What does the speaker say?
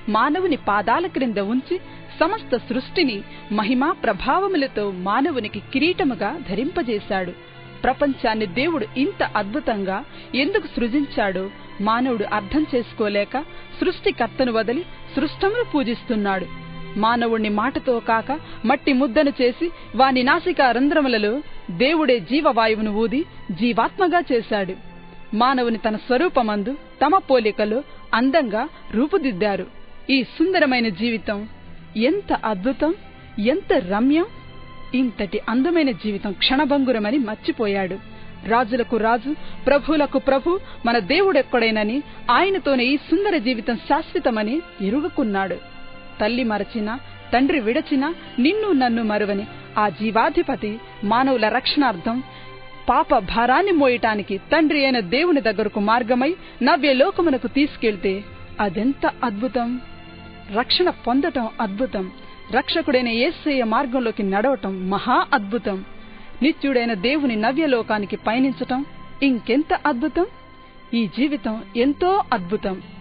మానవుని పాదాల క్రింద ఉంచి సమస్త సృష్టిని మహిమా ప్రభావములతో మానవునికి కిరీటముగా ధరింపజేశాడు ప్రపంచాన్ని దేవుడు ఇంత అద్భుతంగా ఎందుకు సృజించాడో మానవుడు అర్థం చేసుకోలేక సృష్టికర్తను వదిలి సృష్టమును పూజిస్తున్నాడు మానవుణ్ణి మాటతో కాక మట్టి ముద్దను చేసి వాని నాసికా రంధ్రములలో దేవుడే జీవవాయువును ఊది జీవాత్మగా చేశాడు మానవుని తన స్వరూపమందు తమ పోలికలో అందంగా రూపుదిద్దారు ఈ సుందరమైన జీవితం ఎంత అద్భుతం ఎంత రమ్యం ఇంతటి అందమైన జీవితం క్షణభంగురమని మర్చిపోయాడు రాజులకు రాజు ప్రభువులకు ప్రభు మన దేవుడెక్కడేనని ఆయనతోనే ఈ సుందర జీవితం శాశ్వతమని ఎరుగుకున్నాడు తల్లి మరచినా తండ్రి విడచినా నిన్ను నన్ను మరువని ఆ జీవాధిపతి మానవుల రక్షణార్థం పాప భారాన్ని మోయటానికి తండ్రి అయిన దేవుని దగ్గరకు మార్గమై నవ్య లోకమునకు తీసుకెళ్తే అదెంత అద్భుతం రక్షణ పొందటం అద్భుతం రక్షకుడైన యేసయ్య మార్గంలోకి నడవటం మహా అద్భుతం నిత్యుడైన దేవుని నవ్యలోకానికి పయనించటం ఇంకెంత అద్భుతం ఈ జీవితం ఎంతో అద్భుతం